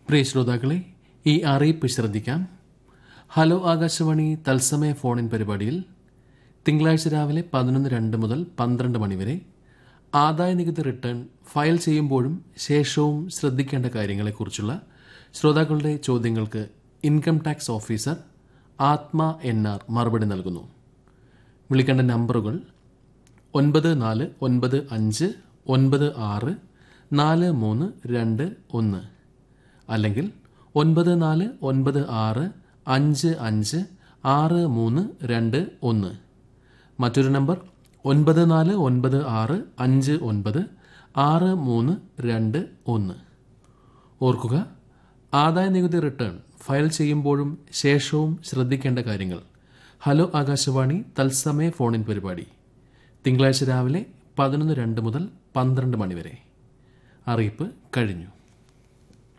പ്രിയ ശ്രോതാക്കളെ ഈ അറിയിപ്പ് ശ്രദ്ധിക്കാം ഹലോ ആകാശവാണി തത്സമയ ഫോണിൻ പരിപാടിയിൽ തിങ്കളാഴ്ച രാവിലെ പതിനൊന്ന് രണ്ട് മുതൽ പന്ത്രണ്ട് മണിവരെ ആദായ നികുതി റിട്ടേൺ ഫയൽ ചെയ്യുമ്പോഴും ശേഷവും ശ്രദ്ധിക്കേണ്ട കാര്യങ്ങളെക്കുറിച്ചുള്ള ശ്രോതാക്കളുടെ ചോദ്യങ്ങൾക്ക് income tax officer Athma N R മറുപടി നൽകുന്നു വിളിക്കേണ്ട നമ്പറുകൾ ഒൻപത് നാല് ഒൻപത് അഞ്ച് ഒൻപത് ആറ് നാല് മൂന്ന് രണ്ട് ഒന്ന് അല്ലെങ്കിൽ ഒൻപത് നാല് ഒൻപത് ആറ് അഞ്ച് അഞ്ച് ആറ് മൂന്ന് രണ്ട് ഒന്ന് മറ്റൊരു നമ്പർ ഒൻപത് നാല് ഒൻപത് ആറ് അഞ്ച് ഒൻപത് ആറ് മൂന്ന് രണ്ട് ഒന്ന് ഓർക്കുക ആദായ നികുതി റിട്ടേൺ ഫയൽ ചെയ്യുമ്പോഴും ശേഷവും ശ്രദ്ധിക്കേണ്ട കാര്യങ്ങൾ ഹലോ ആകാശവാണി തത്സമയ ഫോണിൻ പരിപാടി തിങ്കളാഴ്ച രാവിലെ പതിനൊന്ന് രണ്ട് മുതൽ പന്ത്രണ്ട് മണിവരെ അറിയിപ്പ് കഴിഞ്ഞു